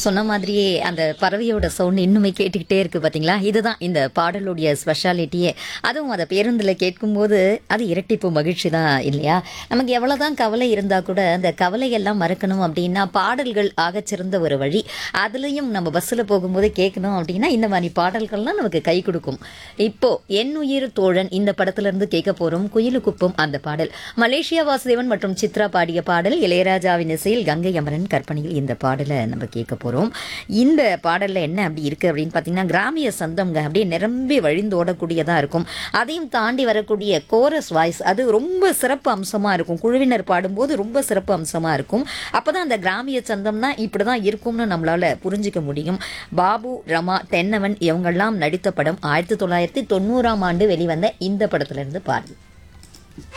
சொன்ன மாதிரியே அந்த பறவையோட சவுண்ட் இன்னுமே கேட்டுக்கிட்டே இருக்கு பாத்தீங்களா இதுதான் இந்த பாடலுடைய ஸ்பெஷாலிட்டியே அதுவும் அதை பேருந்துல கேட்கும்போது அது இரட்டிப்பு மகிழ்ச்சி தான் இல்லையா நமக்கு எவ்வளவுதான் கவலை இருந்தா கூட அந்த கவலையெல்லாம் மறக்கணும் அப்படின்னா பாடல்கள் ஆகச்சிறந்த ஒரு வழி அதுலயும் நம்ம பஸ்ஸில் போகும்போது கேட்கணும் அப்படின்னா இந்த மாதிரி பாடல்கள்லாம் நமக்கு கை கொடுக்கும் இப்போ என் உயிர் தோழன் இந்த படத்துல இருந்து கேட்க போறோம் குயிலுக்குப்பும் அந்த பாடல் மலேசியா வாசுதேவன் மற்றும் சித்ரா பாடிய பாடல் இளையராஜாவின் இசையில் கங்கை அமரன் கற்பனையில் இந்த பாடலை நம்ம கேட்க போறோம் இந்த பாடல்ல என்ன அப்படி இருக்கு அப்படின்னு பார்த்தீங்கன்னா கிராமிய சந்தம்ங்க அப்படியே நிரம்பி வழிந்தோடக்கூடியதா இருக்கும் அதையும் தாண்டி வரக்கூடிய கோரஸ் வாய்ஸ் அது ரொம்ப சிறப்பு அம்சமா இருக்கும் குழுவினர் பாடும்போது ரொம்ப சிறப்பு அம்சமா இருக்கும் அப்பதான் அந்த கிராமிய சந்தம்னா இப்படிதான் இருக்கும்னு நம்மளால புரிஞ்சுக்க முடியும் பாபு ரமா தென்னவன் இவங்கெல்லாம் நடித்த படம் ஆயிரத்தி தொள்ளாயிரத்தி தொண்ணூறாம் ஆண்டு வெளிவந்த இந்த படத்துல இருந்து பாடல்